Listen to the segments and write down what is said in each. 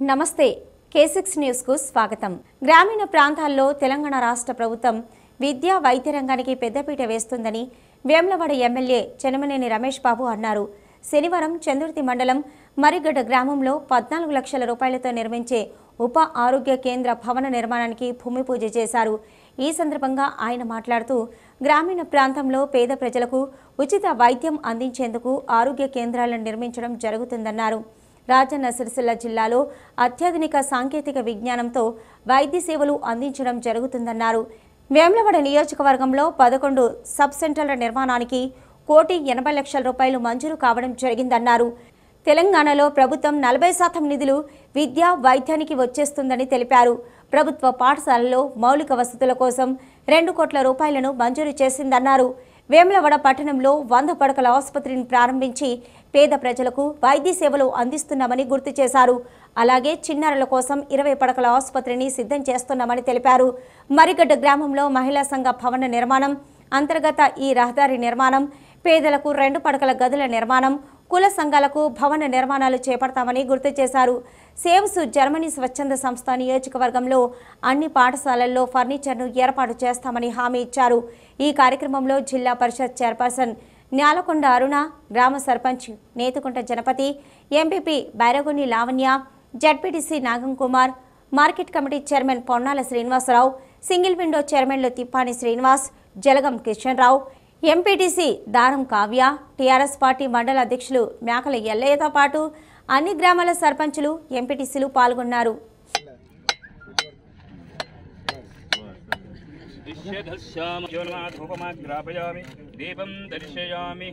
నమస్తే కేసిక్స్ న్యూస్కు స్వాగతం గ్రామీణ ప్రాంతాల్లో తెలంగాణ రాష్ట్ర ప్రభుత్వం విద్యా వైద్య రంగానికి పెద్దపీట వేస్తుందని వేములవాడ ఎమ్మెల్యే చెనమనేని రమేష్ బాబు అన్నారు శనివారం చందుర్తి మండలం మరిగడ్డ గ్రామంలో పద్నాలుగు లక్షల రూపాయలతో నిర్మించే ఉప ఆరోగ్య కేంద్ర భవన నిర్మాణానికి భూమి పూజ చేశారు ఈ సందర్భంగా ఆయన మాట్లాడుతూ గ్రామీణ ప్రాంతంలో పేద ప్రజలకు ఉచిత వైద్యం అందించేందుకు ఆరోగ్య కేంద్రాలను నిర్మించడం జరుగుతుందన్నారు రాజన్న సిరిసిల్ల జిల్లాలో అత్యాధునిక సాంకేతిక విజ్ఞానంతో వైద్య సేవలు అందించడం జరుగుతుందన్నారు వేములవాడ నియోజకవర్గంలో పదకొండు సబ్ సెంటర్ల నిర్మాణానికి కోటి ఎనభై లక్షల రూపాయలు మంజూరు కావడం జరిగిందన్నారు తెలంగాణలో ప్రభుత్వం నలభై శాతం నిధులు విద్య వైద్యానికి వచ్చేస్తుందని తెలిపారు ప్రభుత్వ పాఠశాలల్లో మౌలిక వసతుల కోసం రెండు కోట్ల రూపాయలను మంజూరు చేసిందన్నారు వేములవాడ పట్టణంలో వంద పడకల ఆసుపత్రిని ప్రారంభించి పేద ప్రజలకు వైద్య సేవలు అందిస్తున్నామని గుర్తు చేశారు అలాగే చిన్నారుల కోసం ఇరవై పడకల ఆసుపత్రిని సిద్ధం చేస్తున్నామని తెలిపారు మరిగడ్డ గ్రామంలో మహిళా సంఘ భవన నిర్మాణం అంతర్గత ఈ రహదారి నిర్మాణం పేదలకు రెండు పడకల గదుల నిర్మాణం కుల సంఘాలకు భవన నిర్మాణాలు చేపడతామని గుర్తు చేశారు సేవ్స్ జర్మనీ స్వచ్ఛంద సంస్థ నియోజకవర్గంలో అన్ని పాఠశాలల్లో ఫర్నిచర్ను ఏర్పాటు చేస్తామని హామీ ఇచ్చారు ఈ కార్యక్రమంలో జిల్లా పరిషత్ చైర్పర్సన్ న్యాలకొండ అరుణ గ్రామ sarpanch Nethukunta Janapathi MPP Bairagoni Lavanya ZPTC Nagam Kumar market committee chairman Ponnala Srinivasa Rao single window చైర్మన్లు Tippani Srinivas Jalagam Kishan Rao MPTC Daram Kavya TRS party మండల అధ్యక్షులు మేకల ఎల్లయ్యతో పాటు అన్ని గ్రామాల సర్పంచులు ఎంపీటీసీలు పాల్గొన్నారు ధూపమాగ్రాపయామి దీపం దర్శయామి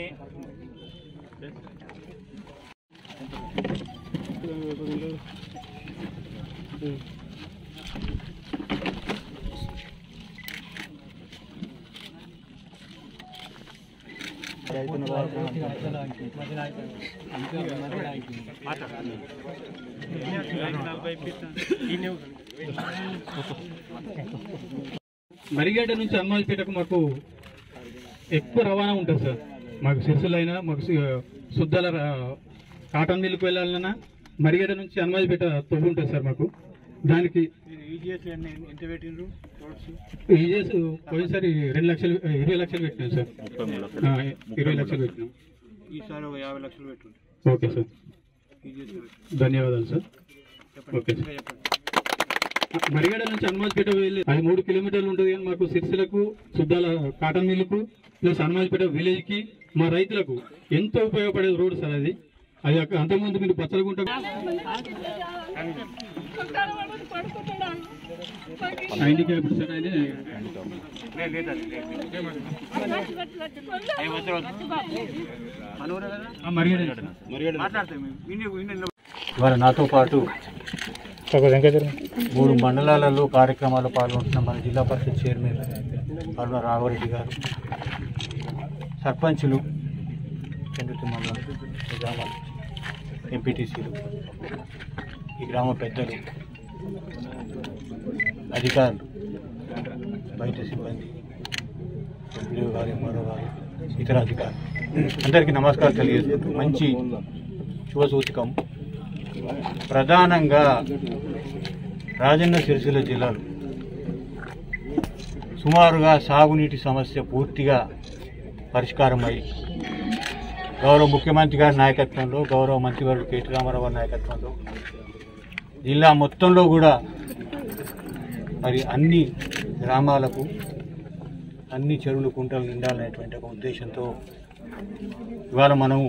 మరిగడ్డ నుంచి హనుమాన్పేటకు మాకు ఎక్కువ రవాణా ఉంటుంది సార్ మాకు సిరిసిల్ల అయినా మాకు సి- సుద్దాల రా- కాటన్ మిల్లుకు వెళ్ళాలన్నా మరిగడ్డ నుంచి హనుమాన్పేట తొవ్వు ఉంటుంది సార్ మాకు దానికి ఈజీఎస్ ఎంత పెట్టిండ్రు రోడ్స్ ఈజీఎస్ పోయినసారి రెండు లక్షలు ఇరవై లక్షలు పెట్టినాం సార్ ఆ, ఇరవై లక్షలు పెట్టినాం ఈసారి ఒక యాభై లక్షలు పెట్టుండ్రు ఓకే సార్ ఈజీఎస్ పెట్టి ధన్యవాదాలు సార్ ఓకే సార్ మరిగడ నుంచి హనుమాజ్పేట వెళ్ళి అది మూడు కిలోమీటర్లు ఉంటుంది కానీ మాకు సిరిసిలకు సుద్దాల కాటన్ మిల్లుకు ప్లస్ హనుమాజ్పేట విలేజ్ కి మా రైతులకు ఎంతో ఉపయోగపడే రోడ్ సార్ అది అది అక్క- అంతకుముందు మీరు పచ్చలగుంట హ్యాండిక్యాప్డ్ సార్ అది ఆ, మరిగడ ఇవాళ నాతో పాటు మూడు మండలాలలో కార్యక్రమాలు పాల్గొంటున్న మన జిల్లా పరిషత్ చైర్మన్ అరుణ రాఘవరెడ్డి గారు సర్పంచులు చంద్రుతి మండలం ఈ గ్రామాలు ఎంపీటీసీలు ఈ గ్రామ పెద్దలు అధికారులు బయట సిబ్బంది ఎంపీడీ గారు ఎంఆర్ఓ గారు ఇతర అధికారులు అందరికీ నమస్కారం తెలియజేస్తూ మంచి శుభసూచకం ప్రధానంగా రాజన్న సిరిసిల్ల జిల్లాలో సుమారుగా సాగునీటి సమస్య పూర్తిగా పరిష్కారమై గౌరవ ముఖ్యమంత్రి గారి నాయకత్వంలో గౌరవ మంత్రివర్గ కేటీ రామారావు గారి నాయకత్వంలో జిల్లా మొత్తంలో కూడా మరి అన్ని గ్రామాలకు అన్ని చెరువులు కుంటలు నిండాలనేటువంటి ఒక ఉద్దేశంతో ఇవాళ మనము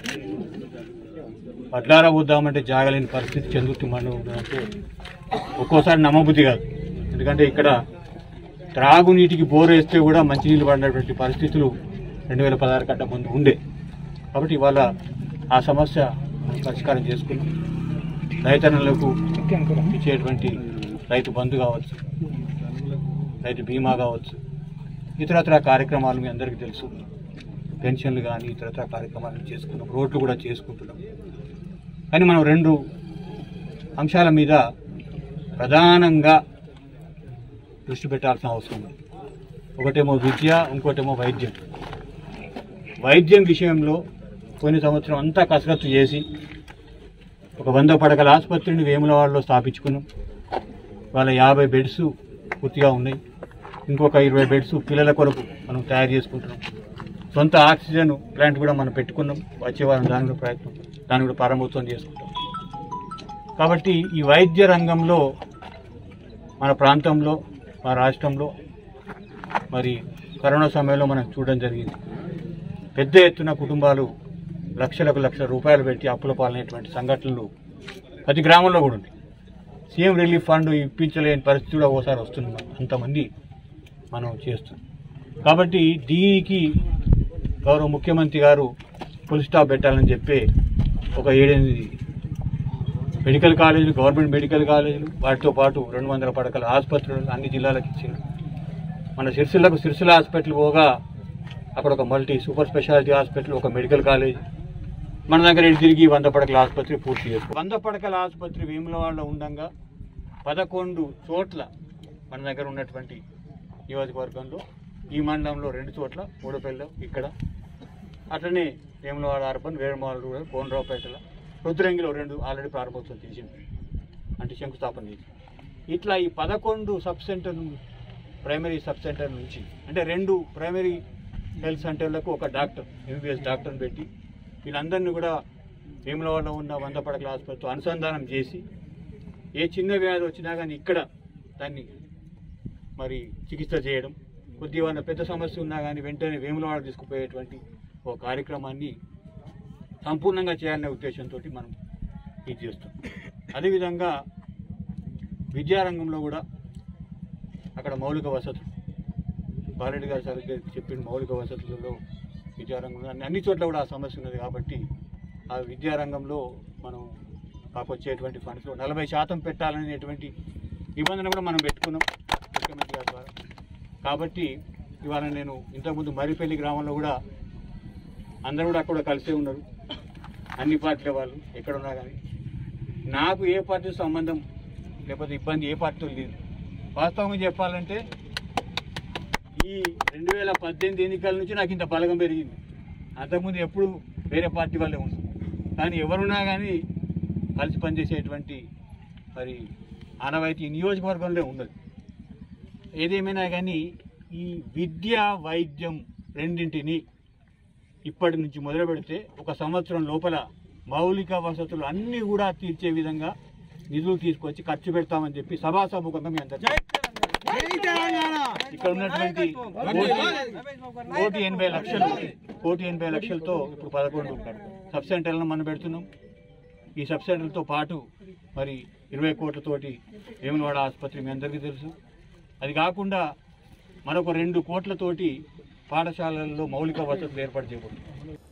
వడ్లారా పోద్దామంటే జాగలేని పరిస్థితి చెందుతూ మనం అంటే ఒక్కోసారి నమ్మబుద్ధి కాదు ఎందుకంటే ఇక్కడ త్రాగునీటికి బోర్ వేస్తే కూడా మంచినీళ్ళు పడినటువంటి పరిస్థితులు రెండు వేల పదహారు కంటే ముందు ఉండే కాబట్టి ఇవాళ ఆ సమస్య పరిష్కారం చేసుకుని రైతన్నలకు ఇచ్చేటువంటి రైతు బంధు కావచ్చు రైతు బీమా కావచ్చు ఇతరత్ర కార్యక్రమాలు మీ అందరికీ తెలుసు పెన్షన్లు కానీ ఇతరత్ర కార్యక్రమాలు చేసుకున్నాం రోడ్లు కూడా చేసుకుంటున్నాం కానీ మనం రెండు అంశాల మీద ప్రధానంగా దృష్టి పెట్టాల్సిన అవసరం ఉంది ఒకటేమో విద్య ఇంకోటేమో వైద్యం వైద్యం విషయంలో కొన్ని సంవత్సరం అంతా కసరత్తు చేసి ఒక వంద పడకల ఆసుపత్రిని వేములవాడలో స్థాపించుకున్నాం వాళ్ళ యాభై బెడ్స్ పూర్తిగా ఉన్నాయి ఇంకొక ఇరవై బెడ్స్ పిల్లల కొరకు మనం తయారు చేసుకుంటున్నాం సొంత ఆక్సిజన్ ప్లాంట్ కూడా మనం పెట్టుకున్నాం వచ్చే వారం దాని కూడా ప్రయత్నం దాన్ని కూడా ప్రారంభోత్సవం చేసుకుంటాం కాబట్టి ఈ వైద్య రంగంలో మన ప్రాంతంలో మా రాష్ట్రంలో మరి కరోనా సమయంలో మనం చూడడం జరిగింది పెద్ద ఎత్తున కుటుంబాలు లక్షలకు లక్షల రూపాయలు పెట్టి అప్పుల పాలనేటువంటి సంఘటనలు ప్రతి గ్రామంలో కూడా ఉంది సీఎం రిలీఫ్ ఫండ్ ఇప్పించలేని పరిస్థితి కూడా ఒకసారి వస్తుంది అంతమంది మనం చేస్తున్నాం కాబట్టి దీనికి గౌరవ ముఖ్యమంత్రి గారు ఫుల్ స్టాప్ పెట్టాలని చెప్పి ఒక ఏడెనిమిది మెడికల్ కాలేజీలు గవర్నమెంట్ మెడికల్ కాలేజీలు వాటితో పాటు రెండు వందల పడకల ఆసుపత్రులు అన్ని జిల్లాలకు ఇచ్చింది మన సిరిసిల్లకు సిరిసిల్ల హాస్పిటల్ పోగా అక్కడ ఒక మల్టీ సూపర్ స్పెషాలిటీ హాస్పిటల్ ఒక మెడికల్ కాలేజ్ మన దగ్గర ఇటు తిరిగి వంద పడకల ఆసుపత్రి పూర్తి చేసుకో వంద పడకల ఆసుపత్రి వేములవాడలో ఉండగా పదకొండు చోట్ల మన దగ్గర ఉన్నటువంటి నియోజకవర్గంలో ఈ మండలంలో రెండు చోట్ల మూడపల్లి ఇక్కడ అట్లనే వేములవాడ అర్బన్ వేరుమాల రూరల్ కోనరావుపేటల రుద్రంగిలో రెండు ఆల్రెడీ ప్రారంభోత్సవం చేసింది అంటే శంకుస్థాపన చేసి ఇట్లా ఈ పదకొండు sub centre primary sub centre నుంచి అంటే రెండు ప్రైమరీ హెల్త్ సెంటర్లకు ఒక డాక్టర్ ఎంబీబీఎస్ డాక్టర్ని పెట్టి వీళ్ళందరినీ కూడా వేములవాడలో ఉన్న వంద పడకల ఆసుపత్రితో అనుసంధానం చేసి ఏ చిన్న వ్యాధి వచ్చినా కానీ ఇక్కడ దాన్ని మరి చికిత్స చేయడం కొద్దిగా ఏమైనా పెద్ద సమస్య ఉన్నా కానీ వెంటనే వేములవాడ తీసుకుపోయేటువంటి ఒక కార్యక్రమాన్ని సంపూర్ణంగా చేయాలనే ఉద్దేశంతో మనం ఇది చేస్తాం అదేవిధంగా విద్యారంగంలో కూడా అక్కడ మౌలిక వసతులు బాలరెడ్డి గారు సరిగ్గా చెప్పిన మౌలిక వసతులలో విద్యారంగంలో అన్ని అన్ని చోట్ల కూడా ఆ సమస్య ఉన్నది కాబట్టి ఆ విద్యారంగంలో మనం మాకు వచ్చేటువంటి ఫండ్స్లో నలభై శాతం పెట్టాలనేటువంటి నిబంధన కూడా మనం పెట్టుకున్నాం ముఖ్యమంత్రి గారి ద్వారా కాబట్టి ఇవాళ నేను ఇంతకుముందు మరిపల్లి గ్రామంలో కూడా అందరూ కూడా అక్కడ కలిసే ఉన్నారు అన్ని పార్టీల వాళ్ళు ఎక్కడున్నా కానీ నాకు ఏ పార్టీ సంబంధం లేకపోతే ఇబ్బంది ఏ పార్టీతో లేదు వాస్తవంగా చెప్పాలంటే ఈ రెండు వేల పద్దెనిమిది ఎన్నికల నుంచి నాకు ఇంత బలగం పెరిగింది అంతకుముందు ఎప్పుడు వేరే పార్టీ వాళ్ళే ఉన్నారు కానీ ఎవరున్నా కానీ కలిసి పనిచేసేటువంటి మరి ఆనవాయితీ ఈ నియోజకవర్గంలో ఉండదు ఏదేమైనా కానీ ఈ విద్య వైద్యం రెండింటిని ఇప్పటి నుంచి మొదలు పెడితే ఒక సంవత్సరం లోపల మౌలిక వసతులు అన్నీ కూడా తీర్చే విధంగా నిధులు తీసుకొచ్చి ఖర్చు పెడతామని చెప్పి సభాసముఖంగా మీ అందరికీ ఇక్కడ ఉన్నటువంటి కోటి- కోటి ఎనభై లక్షలు కోటి ఎనభై లక్షలతో ఇప్పుడు పదకొండు సబ్ సెంటర్లను మనం పెడుతున్నాం ఈ సబ్ సెంటర్లతో పాటు మరి ఇరవై కోట్లతోటి వేములవాడ ఆసుపత్రి మీ అందరికీ తెలుసు అది కాకుండా మరొక రెండు కోట్లతోటి పాఠశాలల్లో మౌలిక వసతులు ఏర్పాటు చేయబోతున్నాం